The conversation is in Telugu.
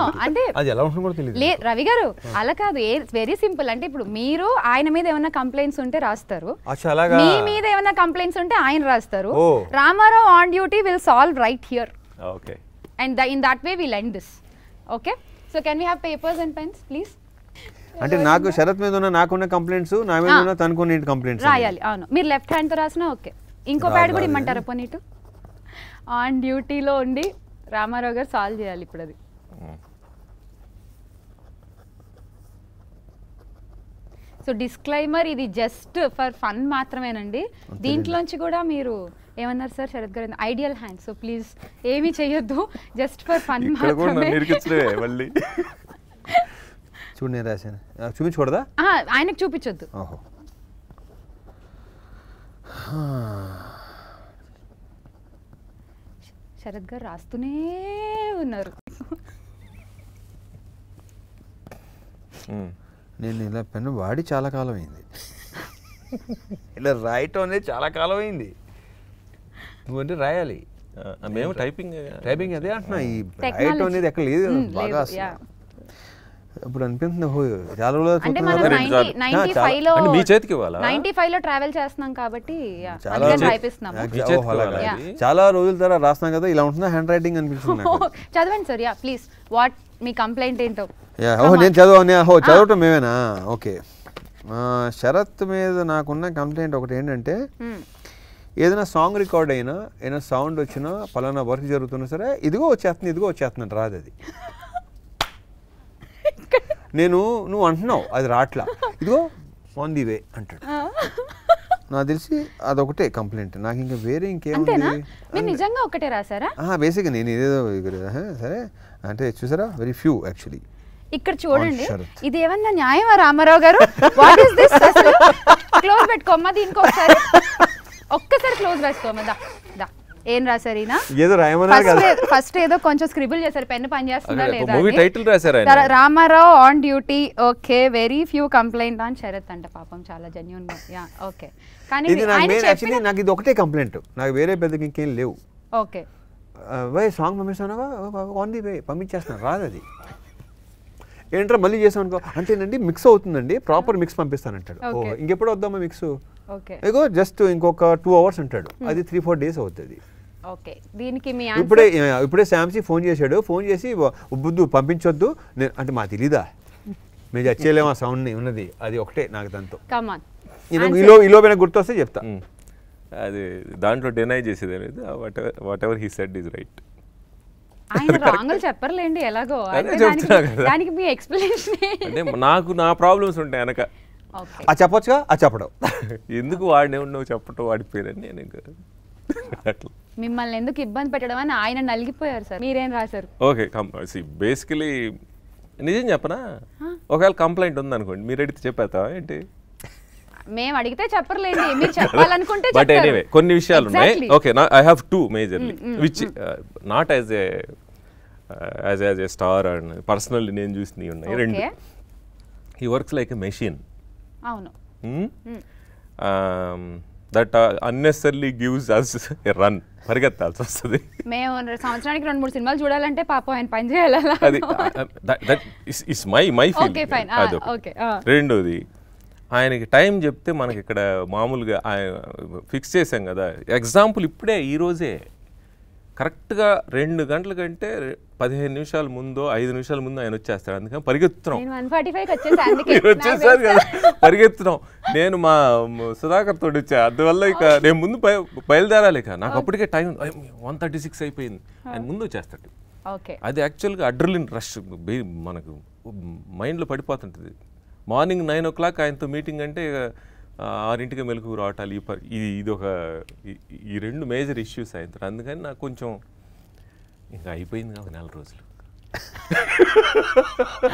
అంటే అది ఎలా ఉంటుందో కూడా తెలియదు లే రవి గారు అలా కాదు ఏ వెరీ సింపుల్ అంటే ఇప్పుడు మీరు ఆయన మీద ఏమైనా కంప్లైంట్స్ ఉంటే రాస్తారు అచ్చా అలాగా మీ మీద ఏమైనా కంప్లైంట్స్ ఉంటే ఆయన రాస్తారు ఓ. Rama Rao on duty will solve right here okay and in that way will end this okay so can we have papers and pens please అంటే నాకు శరత్ మీద ఉన్న నాకున్న కంప్లైంట్స్ నా మీద ఉన్న తనుకున్న కంప్లైంట్స్ రాయాలి అవును మీరు లెఫ్ట్ హ్యాండ్తో రాసినా ఓకే ఇంకో రాదు, ప్యాడ్ కూడా రాదు. ఇమ్మంటారా పోనీ ఇటు ఆన్ డ్యూటీలో ఉండి రామారావు గారు సాల్వ్ చేయాలి ఇప్పుడు అది సో డిస్క్లైమర్ ఇది జస్ట్ ఫర్ ఫన్ మాత్రమేనండి దీంట్లోంచి కూడా మీరు ఏమన్నారు సార్ శరత్ గారు ఐడియల్ హ్యాండ్ సో ప్లీజ్ ఏమీ చెయ్యొద్దు జస్ట్ ఫర్ ఫన్ ఇక్కడ కూడా నన్ను మాత్రమే ఇరికించడమే మళ్ళీ చూడు నేను రాశాను ఆ, చూపించకూడదా ఆ, ఆయనకు చూపించొద్దు ఓహో శరత్ గారు రాస్తూనే ఉన్నారు ఉమ్. నేను ఇలా పెన్ను వాడి చాలా కాలం అయింది ఇలా రాయటం అనేది చాలా కాలం అయింది నువ్వంటే రాయాలి ఆ, మేము టైపింగ్ టైపింగ్ అదే అంటున్నా ఈ Technology. రాయటం అనేది ఎక్కడ లేదు మ్, బాగా లేదు, అసలు. yeah. ఇప్పుడు అనిపిస్తుంది ఓహో చాలా రోజులు అంటే చూస్తున్నా మనం కదా. రెండు నైన్టీ సార్లు. నైన్టీ చాలా- ఫైవ్ లో అంటే మీ చేతికి ఇవ్వాలా? నైన్టీ ఫైవ్ లో ట్రావెల్ చేస్తున్నాం కాబట్టి yeah, చాలా అందుకని రోజులు- రాయిపిస్తున్నాము నాకు మీ ఓహో, చేతికి అలాగా. ఇవ్వాలా అది? చాలా రోజుల తర్వాత రాస్తున్నాం కదా ఇలా ఉంటుందా హ్యాండ్ రైటింగ్ అనిపిస్తుంది నాకు. చదవండి sir ya please what me complaint ఏంటో యా, ఓహో నేను చదవ నేను- ఓహో చదవటం మేమేనా ఓకే ఆ, శరత్ మీద నాకున్న కంప్లైంట్ ఒకటి ఏంటంటే Hmm. ఏదైనా సాంగ్ రికార్డ్ అయినా ఏదైనా సౌండ్ వచ్చినా పలానా వర్క్ జరుగుతున్నా సరే ఇదిగో వచ్చేస్తుంది ఇదిగో వచ్చేస్తుంది రాదు అది నేను నువ్వు అంటున్నావు అది రాట్లా ఇదిగో ఆన్ ది వే అంటాడు నాకు తెలిసి అదొకటే కంప్లైంట్ నాకు ఇంకా వేరే ఇంకేముంది అంతేనా మీరు నిజంగా ఒకటే రాసారా బేసిక్గా నేను ఇదేదో ఇక్కడ, ఆహా, సరే అంటే చూసారా వెరీ ఫ్యూ యాక్చువల్లీ ఇక్కడ చూడండి శరత్. ఇది ఏమన్నా న్యాయమా Rama Rao garu what is this అసలు క్లోజ్ పెట్టుకోమ్మా దీనికి ఒకసారి ఒక్కసారి క్లోజ్ రాసుకోమ్మా దా దా ఏం రాశారు ఈయన ఏదో రాయమన్నారు కదా ఫస్ట్ ఫస్ట్ ఏదో కొంచెం స్క్రిబుల్ చేశారు పెన్ పని చేస్తుందా అక్కడ లేదా మూవీ అని. టైటిల్ రాశారు ఆయన. తర- Rama Rao on duty okay very few complaint on Sarath అంట పాపం చాలా జెన్యున్ యా ఓకే కానీ ఇది నాకు ఆయన మెయిన్ చెప్పిన యాక్చువల్లీ నాకు ఇది ఒకటే కంప్లైంట్ నాకు వేరే పెద్దకి ఇంకేం లేవు ఓకే వై సాంగ్ పంపిస్తానవా ఆన్ ది వే పంపించేస్తాను రాదు అది ఏంట్రా మళ్ళీ చేసాం అనుకో అంటేనండి మిక్స్ అవుతుందండి ప్రాపర్ మిక్స్ పంపిస్తానంటాడు ఓ Okay. ఇంకెప్పుడు వద్దామా మిక్స్ ఓకే ఇగో జస్ట్ ఇంకొక టూ అవర్స్ అంటాడు అది త్రీ ఫోర్ డేస్ అవుతుంది ఓకే దీనికి మీ ఇప్పుడే ఇప్పుడే శాంసీ ఫోన్ చేశాడు ఫోన్ చేసి బుద్ధు పంపించొద్దు నేను అంటే మా తెలీదా మేము చచ్చేయలేము ఆ సౌండ్ని ఉన్నది అది ఒకటే నాకు దాంతో కమాన్ ఈలో ఈలో ఈలోపైన గుర్తొస్తే చెప్తా ఉమ్. అది దాంట్లో డెనై చేసేది అనేది whatever whatever he said is right ఆయన రాంగులు చెప్పర్లేండి ఎలాగో అదే అంటే చెప్తున్నా దానికి- కదా. దానికి మీ ఎక్స్ప్లెనేషన్ అంటే నాకు నా ప్రాబ్లమ్స్ ఉంటాయి వెనక ఓకే ఆ చెప్పొచ్చుగా ఆ చెప్పడం ఎందుకు వాడినే ఉండవు చెప్పటం వాడి పేరని నేను ఇంకా అట్లా మిమ్మల్ని ఎందుకు ఇబ్బంది పెట్టడం అని ఆయన నలిగిపోయారు సార్ మీరేం రాశారు ఓకే బేసికలీ నిజం చెప్పనా ఒకవేళ కంప్లైంట్ ఉందనుకోండి మీరు అడిగితే చెప్పేస్తావా ఏంటి మేము అడిగితే చెప్పర్లేండి మీరు చెప్పాలనుకుంటే బట్ చెప్తారు. ఎనీవే కొన్ని విషయాలు ఉన్నాయి Exactly. Okay I have two majorly which not as a as as a star and personally నేను చూసినవి ఉన్నాయి రెండు Okay. He works like a machine అవును that unnecessarily gives us a run పరిగెత్తాల్సి వస్తుంది మేము సంవత్సరానికి రెండు మూడు సినిమాలు చూడాలంటే పాపం ఆయన పని చేయాలి అలా. అది that is my my feel Okay, fine. Ah, okay, ah. రెండోది ఆయనకి టైం చెప్తే మనకి ఇక్కడ మామూలుగా ఫిక్స్ చేసాం కదా ఎగ్జాంపుల్ ఇప్పుడే ఈ రోజే కరెక్ట్గా రెండు గంటల కంటే పదిహేను నిమిషాల ముందో ఐదు నిమిషాల ముందు ఆయన వచ్చేస్తాడు అందుకని పరిగెత్తున్నాం నేను వన్ ఫార్టీ ఫైవ్ వచ్చేసి అందుకే మీరు వచ్చేసారు కదా పరిగెత్తున్నాం నేను మా మ- సుధాకర్ తోటి వచ్చా అందువల్ల ఇక నేను ముందు బయ- బయలుదేరాలి ఇక నాకు అప్పటికే టైం వన్ థర్టీ సిక్స్ అయిపోయింది ఆయన ముందు వచ్చేస్తాడు ఓకే అది యాక్చువల్గా అడ్రలిన్ రష్ బే- మనకు మైండ్లో పడిపోతుంటుంది మార్నింగ్ నైన్ ఓ క్లాక్ ఆయనతో మీటింగ్ అంటే ఇక, ఆ, ఆరింటికి మెలకు రావటాలు ఈ ప- ఇది ఇది ఒక ఈ- ఈ రెండు మేజర్ ఇష్యూస్ ఆయనతో అందుకని నాకు కొంచెం ఇంకా అయిపోయింది కాబట్టి నెల రోజులు